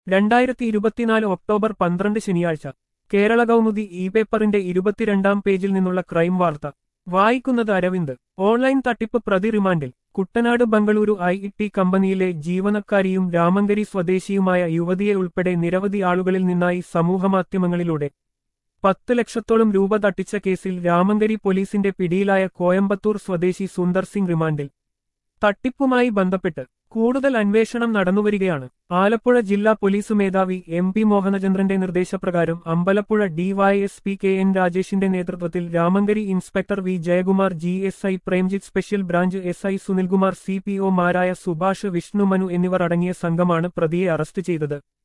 രണ്ടായിരത്തി ഇരുപത്തിനാല് ഒക്ടോബർ പന്ത്രണ്ട് ശനിയാഴ്ച കേരള കൗമുദി ഇ പേപ്പറിന്റെ ഇരുപത്തിരണ്ടാം പേജിൽ നിന്നുള്ള ക്രൈം വാർത്ത വായിക്കുന്നത് അരവിന്ദ് ഓൺലൈൻ തട്ടിപ്പ് പ്രതി റിമാൻഡിൽ കുട്ടനാട് ബംഗളൂരു ഐ ടി കമ്പനിയിലെ ജീവനക്കാരിയും രാമങ്കരി സ്വദേശിയുമായ യുവതിയെ ഉൾപ്പെടെ നിരവധി ആളുകളിൽ നിന്നായി സമൂഹമാധ്യമങ്ങളിലൂടെ പത്ത് ലക്ഷത്തോളം രൂപ തട്ടിച്ച കേസിൽ രാമങ്കരി പോലീസിന്റെ പിടിയിലായ കോയമ്പത്തൂർ സ്വദേശി സുന്ദർ സിംഗ് റിമാൻഡിൽ തട്ടിപ്പുമായി ബന്ധപ്പെട്ട് കൂടുതൽ അന്വേഷണം നടന്നുവരികയാണ് ആലപ്പുഴ ജില്ലാ പോലീസ് മേധാവി എം പി മോഹനചന്ദ്രന്റെ നിർദ്ദേശപ്രകാരം അമ്പലപ്പുഴ ഡിവൈഎസ്പി കെ എൻ രാജേഷിന്റെ നേതൃത്വത്തിൽ Ramankari inspector V Jayakumar G S I Premjith special branch S I Sunilkumar C P ഒമാരായ സുഭാഷ് വിഷ്ണുമനു എന്നിവർ അടങ്ങിയ സംഘമാണ് പ്രതിയെ അറസ്റ്റ് ചെയ്തത്